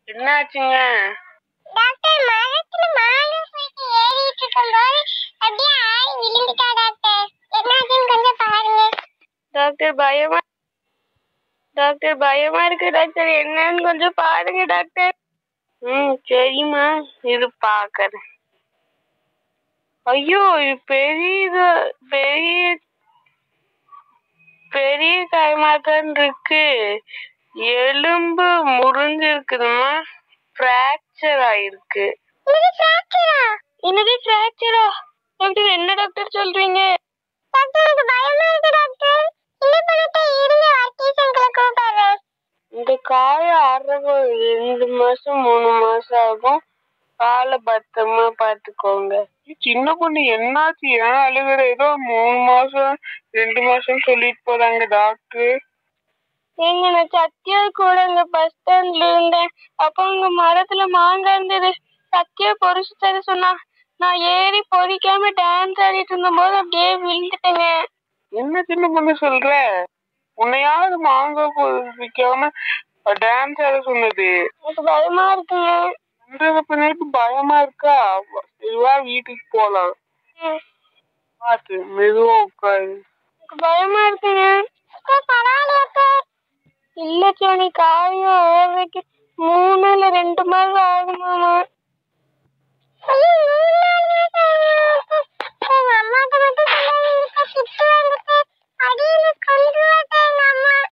என்னாச்சுங்க டாக்டர் மரத்துல மாங்காய் போயிட்டு ஏறிட்டு இருக்கும்போது அப்படியே ஆடி விழுந்துட்டா டாக்டர் என்னாச்சுன்னு கொஞ்சம் பாருங்க டாக்டர் பயமா டாக்டர் பயமா இருக்கு டாக்டர் என்னன்னு கொஞ்சம் பாருங்க டாக்டர் ம் சரிம்மா இது பாக்குறேன் ஐயோ இது பெரிய இது- பெரிய பெரிய காயமாத்தான் இருக்கு எலும்பு முறிஞ்சிருக்குதுமா ஃப்ராக்சர் ஆயிருக்கு இது ஃபிராக்சரா என்னது ஃப்ராக்சரா டாக்டர் என்ன டாக்டர் சொல்றீங்க டாக்டர் எனக்கு பயமா இருக்கு டாக்டர் என்ன பண்ணட்ட இருங்க வர்க்கீசன்களை கூப்பிடுறேன் இந்த காய ஆடுறப்போ ரெண்டு மாசம் மூணு மாசம் ஆகும் காலை பத்திரமா பாத்துக்கோங்க சின்ன பொண்ணு என்னாச்சு ஏன் அழுகுற ஏதோ மூணு மாசம் ரெண்டு மாசம் சொல்லிட்டு போறாங்க டாக்டர் ஏங்க நான் சத்யா கூட அங்க பஸ் ஸ்டாண்ட்ல இருந்தேன் அப்போ அங்க மரத்துல மாங்காய் இருந்தது சத்யா பொறிச்சு தர சொன்னா நான் ஏறி பொறிக்காம டான்ஸ் ஆடிட்டு இருந்தபோது அப்படியே விழுந்துட்டேங்க என்ன சின்ன பொண்ணு சொல்ற உன்னையாவது மாங்காய் பொறிக்காம டான்ஸ் ஆட சொன்னது எனக்கு பயமா இருக்குங்க பண்றத பண்ணிட்டு பயமா இருக்கா இதுவா வீட்டுக்கு போலாம் பாத்து மெதுவா உட்காரு எனக்கு பயமா இருக்குங்க அக்கா பரவாயில்லையாக்கா இல்ல சோனி காயம் ஆறதுக்கு மூணு இல்ல ரெண்டு மாசம் ஆகுமாமா